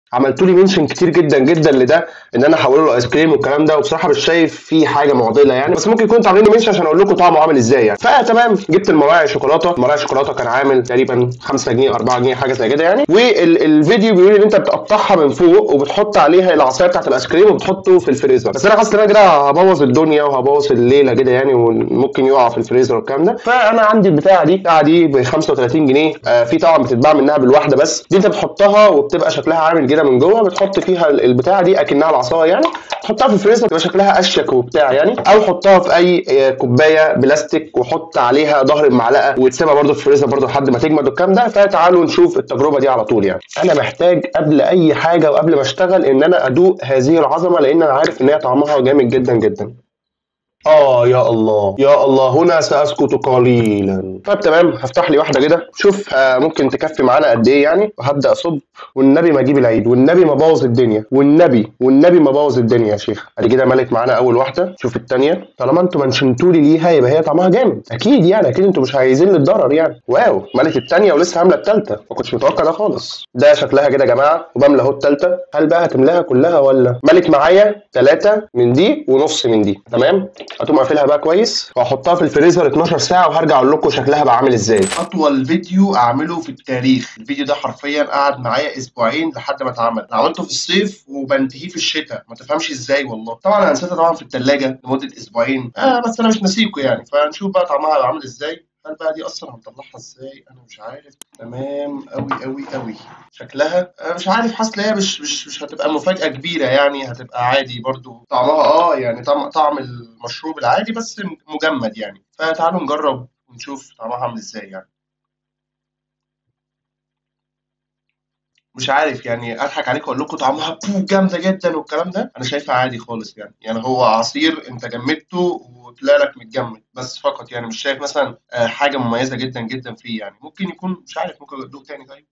عملتوا لي منشن كتير جدا جدا لده ان انا احوله لايس كريم والكلام ده وبصراحه مش شايف فيه حاجه معضله يعني بس ممكن كنتوا عاملين لي منشن عشان اقول لكم طعمه عامل ازاي يعني فتمام جبت المراعي شوكولاته مراعي شوكولاته كان عامل تقريبا 5 جنيه 4 جنيه حاجه زي كده يعني والفيديو بيقول ان انت بتقطعها من فوق وبتحط عليها العصايه بتاعت الايس كريم وبتحطه في الفريزر بس انا حاسس ان انا كده هبوظ الدنيا وهبوظ الليله كده يعني وممكن يقع في الفريزر والكلام ده فانا عندي البتاعه دي البتاعه دي ب 35 جنيه آه في طبعا بتتباع منها بالواحده بس دي انت بتحطها وبتبقى شكلها عامل كده من جوه بتحط فيها البتاعه دي اكنها العصايه يعني تحطها في الفريزر تبقى شكلها اشيك وبتاع يعني او حطها في اي آه، كوبايه بلاستيك وحط عليها ظهر المعلقه وتسيبها برده في الفريزر برده لحد ما تجمد والكلام ده فتعالوا نشوف التجربه دي على طول يعني انا محتاج قبل اي حاجه وقبل ما اشتغل ان انا ادوق هذه العظمه لان انا عارف ان هي طعمها جامد جدا جدا آه يا الله يا الله هنا سأسكت قليلا طيب تمام هفتح لي واحدة كده شوف آه ممكن تكفي معانا قد إيه يعني وهبدأ أصب والنبي ما أجيب العيد والنبي ما بوظ الدنيا والنبي والنبي ما بوظ الدنيا يا شيخ ادي كده ملت معانا أول واحدة شوف التانية طالما أنتوا منشنتوا لي ليها يبقى هي طعمها جامد أكيد يعني أكيد أنتوا مش عايزين للضرر يعني واو ملت التانية ولسه عاملة التالتة ما كنتش متوقع ده خالص ده شكلها كده يا جماعة وبملى أهو التالتة هل بقى هتملاها كلها ولا ملت معايا ثلاثة من دي ونص من دي تمام هتقوم قافلها بقى كويس واحطها في الفريزر 12 ساعه وهرجع اقول لكم شكلها بقى عامل ازاي اطول فيديو اعمله في التاريخ الفيديو ده حرفيا قعد معايا اسبوعين لحد ما اتعمل أنا عملته في الصيف وبنتهيه في الشتاء ما تفهمش ازاي والله طبعا انا نسيتها طبعا في الثلاجه لمده اسبوعين آه بس انا مش ناسيكوا يعني فنشوف بقى طعمها هيبقى عامل ازاي هل بقى دي اصلا هنطلعها ازاي انا مش عارف تمام قوي قوي قوي شكلها أنا مش عارف حاسس ان هي مش مش مش هتبقى مفاجاه كبيره يعني هتبقى عادي برضو طعمها اه يعني طعم طعم المشروب العادي بس مجمد يعني فتعالوا نجرب ونشوف طعمها عامل ازاي يعني مش عارف يعني اضحك عليكم اقول لكم طعمها بو جامده جدا والكلام ده انا شايفها عادي خالص يعني يعني هو عصير انت جمدته وطلع لك متجمد بس فقط يعني مش شايف مثلا آه، حاجه مميزه جدا جدا فيه يعني ممكن يكون مش عارف ممكن ادوق تاني طيب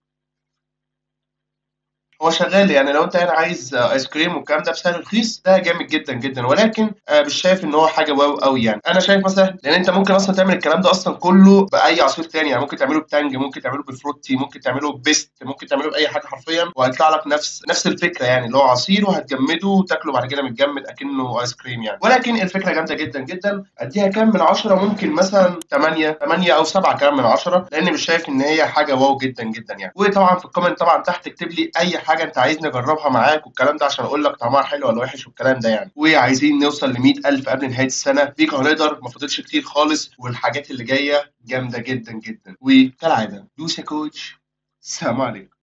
هو شغال يعني لو انت يعني عايز ايس كريم والكلام ده بسعر رخيص ده جامد جدا جدا ولكن آه، مش شايف ان هو حاجه واو قوي يعني انا شايف مثلا لان انت ممكن اصلا تعمل الكلام ده اصلا كله باي عصير تاني يعني ممكن تعمله بتانج ممكن تعمله بفروتي ممكن تعمله ببيست ممكن تعمله باي حاجه حرفيا وهيطلع لك نفس نفس الفكره يعني اللي هو عصير وهتجمده وتاكله بعد كده متجمد اكنه ايس كريم يعني ولكن الفكره جامده جدا جدا اديها كام من 10 ممكن مثلا 8 8 او 7 كام من 10 لان مش شايف ان هي حاجه واو جدا جدا يعني وطبعا في الكومنت طبعا تحت اكتب لي اي حاجه انت عايز نجربها معاك والكلام ده عشان اقول لك طعمها حلو ولا وحش والكلام ده يعني وعايزين نوصل ل 100000 قبل نهايه السنه بيك هنقدر ما فاضلش كتير خالص والحاجات اللي جايه جامده جدا جدا وكالعاده دوس يا كوتش سلام عليكم